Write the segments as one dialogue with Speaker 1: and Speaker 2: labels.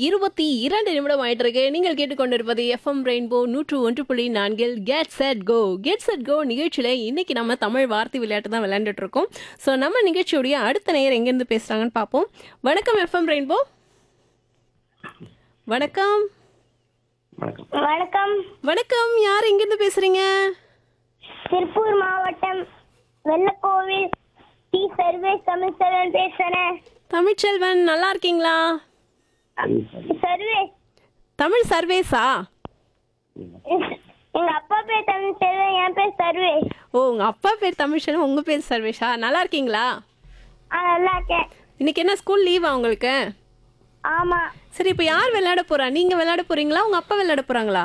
Speaker 1: இருபத்தி இரண்டு நிமிடம் ஆயிட்டு இருக்கு நீங்கள் கேட்டுக்கொண்டிருப்பது எஃப்எம் ரெயின்போ நூற்று ஒன்று புள்ளி நான்கில் get set go get set go நிகழ்ச்சியில இன்னைக்கு நம்ம தமிழ் வார்த்தை விளையாட்டு தான் விளையாண்டுட்டு இருக்கோம் ஸோ நம்ம நிகழ்ச்சியுடைய அடுத்த நேயர் எங்கேருந்து பேசுறாங்கன்னு பார்ப்போம் வணக்கம் எஃப்எம் ரெயின்போ வணக்கம்
Speaker 2: வணக்கம்
Speaker 3: வணக்கம்
Speaker 1: வணக்கம் யார் எங்கேருந்து பேசுறீங்க
Speaker 3: திருப்பூர் மாவட்டம் வெள்ளக்கோவில் டி சர்வேஸ் தமிழ்செல்வன் பேசுறேன்
Speaker 1: தமிழ்ச்செல்வன் நல்லா இருக்கீங்களா
Speaker 3: சர்வேஸ்
Speaker 1: தமிழ் சர்வேஸா
Speaker 3: எங்க அப்பா பேர் தமிழ்செல்வன் என் பேர் சர்வேஸ்
Speaker 1: ஓ உங்க அப்பா பேர் தமிழ்ச்செல்வன் உங்க பேர் சர்வேஷா நல்லா இருக்கீங்களா
Speaker 3: ஆ நல்லா இருக்கேன்
Speaker 1: இன்னைக்கு என்ன ஸ்கூல் லீவா உங்களுக்கு
Speaker 3: ஆமா
Speaker 1: சரி இப்போ யார் விளையாட போறா நீங்க விளையாட போறீங்களா உங்க அப்பா விளையாட போறாங்களா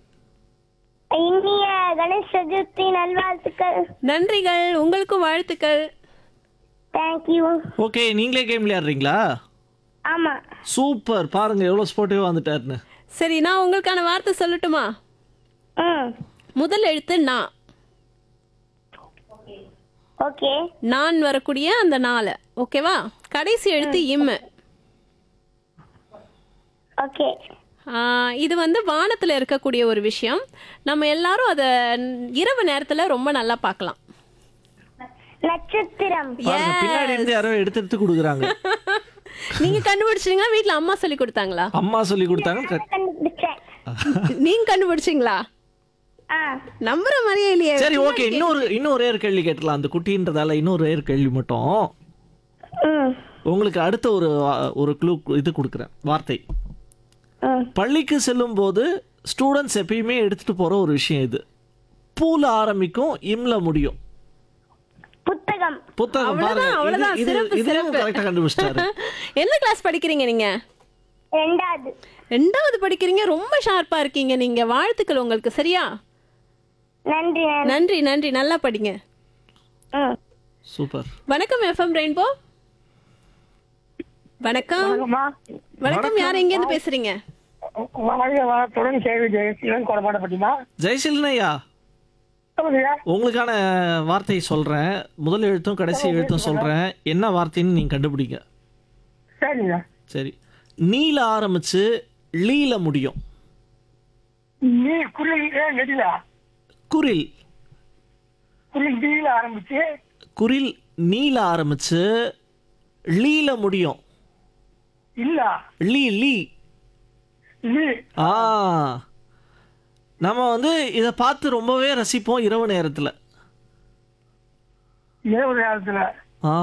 Speaker 3: இனிய கணேஷ் சதுர்த்தி நல்வாழ்த்துக்கள்
Speaker 1: நன்றிகள் உங்களுக்கும் வாழ்த்துக்கள்
Speaker 3: தேங்க்யூ
Speaker 2: ஓகே நீங்களே கேம் விளையாடுறீங்களா
Speaker 3: ஆமா
Speaker 2: சூப்பர் பாருங்க எவ்வளோ ஸ்போர்ட்டிவாக வந்துட்டாருன்னு
Speaker 1: சரி நான் உங்களுக்கான வார்த்தை சொல்லட்டுமா
Speaker 3: ம்
Speaker 1: முதல் எழுத்து நான்
Speaker 3: ஓகே
Speaker 1: நான் வரக்கூடிய அந்த நாளை ஓகேவா கடைசி எழுத்து இம்மு
Speaker 3: ஓகே
Speaker 1: ஆ, இது வந்து வானத்துல இருக்கக்கூடிய ஒரு விஷயம் நம்ம எல்லாரும் அதை இரவு நேரத்துல ரொம்ப நல்லா பார்க்கலாம்
Speaker 3: நட்சத்திரம்
Speaker 2: பாருங்க பின்னாடி இருந்து யாரோ எடுத்து எடுத்து கொடுக்குறாங்க
Speaker 1: நீங்க கண்டுபிடிச்சீங்களா வீட்ல அம்மா சொல்லி கொடுத்தாங்களா
Speaker 2: அம்மா சொல்லி கொடுத்தாங்க க-
Speaker 3: கண்டுபிடிச்சேன்
Speaker 1: நீங்க கண்டுபிடிச்சீங்களா
Speaker 3: ஆ
Speaker 1: நம்புற மாதிரியே இல்லையே
Speaker 2: சரி ஓகே இன்னொரு இன்னொரு ஏர் கேள்வி கேட்டலாம் அந்த குட்டின்றதால இன்னொரு ஏர் கேள்வி மட்டும்
Speaker 3: ம்
Speaker 2: உங்களுக்கு அடுத்த ஒரு வா- ஒரு க்ளூ இது கொடுக்குறேன் வார்த்தை
Speaker 3: ம்
Speaker 2: பள்ளிக்கு செல்லும் போது ஸ்டூடெண்ட்ஸ் எப்பயுமே எடுத்துட்டு போற ஒரு விஷயம் இது பூல ஆரம்பிக்கும் இம்ல முடியும்
Speaker 3: புத்தகம்
Speaker 2: புத்தகம்
Speaker 1: அவ்வளவுதான்,
Speaker 2: பாருங்க
Speaker 1: அவ்வளவுதான்.
Speaker 2: இது
Speaker 1: சிறப்பு,
Speaker 2: இது
Speaker 1: சிறப்பு.
Speaker 2: கரெக்டா கண்டுபிடிச்சிட்டாரு
Speaker 1: என்ன கிளாஸ் படிக்கிறீங்க நீங்க
Speaker 3: ரெண்டாவது
Speaker 1: ரெண்டாவது படிக்கிறீங்க ரொம்ப ஷார்ப்பா இருக்கீங்க நீங்க வாழ்த்துக்கள் உங்களுக்கு சரியா
Speaker 3: நன்றி நன்றி
Speaker 1: நன்றி நன்றி நல்லா படிங்க
Speaker 3: ம்
Speaker 2: சூப்பர்
Speaker 1: வணக்கம் எஃப்எம் ரெயின்போ வணக்கம் வணக்கம் யார் எங்க இருந்து பேசுறீங்க
Speaker 4: வணக்கம் வணக்கத்துடன் கேள்வி ஜெயசீலன் கொடமாடப்பட்டிமா
Speaker 2: ஜெயசீலனையா
Speaker 4: சொல்லுங்க
Speaker 2: உங்களுக்கான வார்த்தை சொல்றேன் முதல் எழுத்தும் கடைசி எழுத்தும் சொல்றேன் என்ன வார்த்தைன்னு நீங்க கண்டுபிடிங்க
Speaker 4: சரிங்க
Speaker 2: சரி நீல ஆரம்பிச்சு லீல முடியும்
Speaker 4: நீ குரில் ஏன் நெடிலா
Speaker 2: குரில்
Speaker 4: குரில் டீல ஆரம்பிச்சு
Speaker 2: குரில் நீல ஆரம்பிச்சு லீல முடியும்
Speaker 4: இல்ல
Speaker 2: லீ லீ
Speaker 4: நீ
Speaker 2: ஆ நம்ம வந்து இதை பார்த்து ரொம்பவே ரசிப்போம் இரவு நேரத்தில்
Speaker 4: இரவு நேரத்துல
Speaker 2: ஆ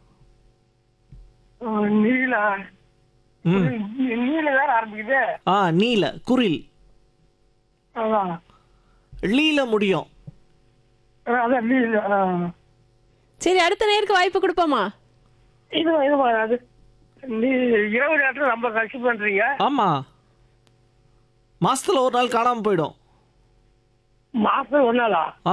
Speaker 4: அஹ், நீல
Speaker 2: ம்
Speaker 4: நீ- நீல வேற ஆரம்பிக்குது
Speaker 2: ஆ நீல குரில்
Speaker 4: அதான்
Speaker 2: லீல முடியும்
Speaker 4: அஹ், அதான் நீல அஹ்.
Speaker 1: சரி அடுத்த நேருக்கு வாய்ப்பு கொடுப்போமா
Speaker 4: இது இது அது நீ இரவு நேரத்துல ரொம்ப கஷ்டம் பண்றீங்க
Speaker 2: ஆமா மாசத்துல ஒரு நாள் காணாம போயிடும்
Speaker 4: மாசம் ஒன்னாலா
Speaker 2: ஆ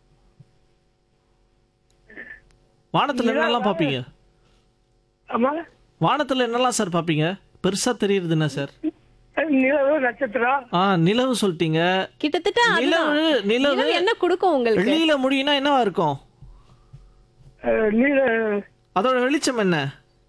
Speaker 2: வானத்துல என்னெல்லாம் பார்ப்பீங்க
Speaker 4: ஆமா
Speaker 2: வானத்துல என்னெல்லாம் சார் பார்ப்பீங்க பெருசா தெரியுறது என்ன சார்
Speaker 4: நிலவு நட்சத்திரம்
Speaker 2: ஆ நிலவு சொல்லிட்டீங்க
Speaker 1: கிட்டத்தட்ட அதுதான்.
Speaker 2: நிலவு நிலவு
Speaker 1: நிலவு என்ன கொடுக்கும் உங்களுக்கு
Speaker 2: லீல முடியும்னா என்னவா இருக்கும்
Speaker 4: அஹ், நீல
Speaker 2: அதோட வெளிச்சம் என்ன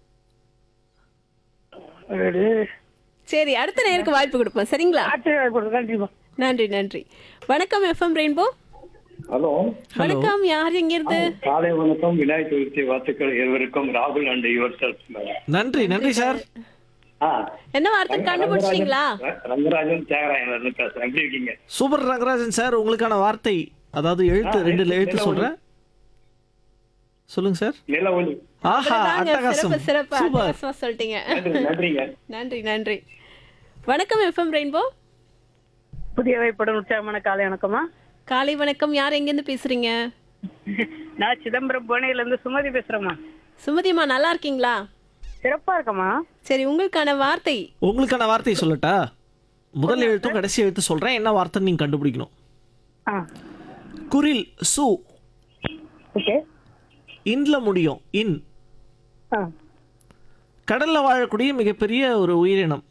Speaker 4: அடடே.
Speaker 1: சரி அடுத்த நேருக்கு வாய்ப்பு கொடுப்போம் சரிங்களா
Speaker 4: ஆச்சரியப்படுறது நன்றிமா
Speaker 1: நன்றி நன்றி வணக்கம் எஃப்எம் ரெயின்போ
Speaker 5: ஹலோ
Speaker 1: வணக்கம் யார் எங்க இருந்து
Speaker 5: காலை வணக்கம் விநாயகர் சதுர்த்தி வாழ்த்துக்கள் இருவருக்கும் ராகுல் அண்ட் யுவர் செல்ஃப்
Speaker 2: நன்றி நன்றி சார்
Speaker 5: ஆ
Speaker 1: என்ன வார்த்தை கண்டுபிடிச்சிட்டீங்களா
Speaker 5: ர- ரங்கராஜன் தியாகராயன் பேசுறேன் எப்படி இருக்கீங்க
Speaker 2: சூப்பர் ரங்கராஜன் சார் உங்களுக்கான வார்த்தை அதாவது எழுத்து ரெண்டு எழுத்து சொல்றேன் சொல்லுங்க சார்
Speaker 5: நில ஒளி
Speaker 2: ஆஹா
Speaker 1: அவ்வளவுதாங்க. சிறப்பு
Speaker 2: அட்டகாசம்
Speaker 1: சிறப்பு
Speaker 2: சூப்பர்
Speaker 1: அட்டகாசமா சொல்லிட்டீங்க
Speaker 5: நன்றி நன்றிங்க
Speaker 1: நன்றி நன்றி வணக்கம் எஃப்எம் ரெயின்போ
Speaker 6: புதிய வைப்படம் உற்சாகமான காலை வணக்கமா
Speaker 1: காலை வணக்கம் யார் எங்க இருந்து பேசுறீங்க
Speaker 6: நான் சிதம்பரம் புவனையில இருந்து சுமதி பேசுறேம்மா
Speaker 1: சுமதிமா நல்லா இருக்கீங்களா
Speaker 6: சிறப்பா இருக்கமா
Speaker 1: சரி உங்களுக்கான வார்த்தை
Speaker 2: உங்களுக்கான வார்த்தை சொல்லட்டா முதல் எழுத்தும் கடைசி எழுத்து சொல்றேன் என்ன வார்த்தை நீங்க கண்டுபிடிக்கணும்
Speaker 6: ஆ
Speaker 2: குரில் சு
Speaker 6: ஓகே
Speaker 2: இன்ல முடியும் இன்
Speaker 6: ஆ
Speaker 2: கடல்ல வாழக்கூடிய மிகப்பெரிய ஒரு உயிரினம்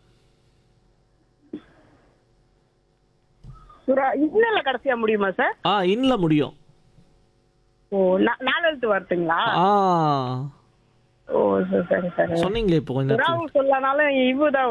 Speaker 6: சுறா இன்னல கடைசியா முடியுமா சார்
Speaker 2: ஆ இன்ல முடியும்
Speaker 6: ஓ நா- நாலு எழுத்து வார்த்தைங்களா
Speaker 2: ஆ
Speaker 6: ஓ சரி சரி சரி
Speaker 2: சொன்னீங்களே இப்போ கொஞ்சம் நேரத்துல.
Speaker 6: சுறாவும் சொல்லனாலும் இவ்வுதான்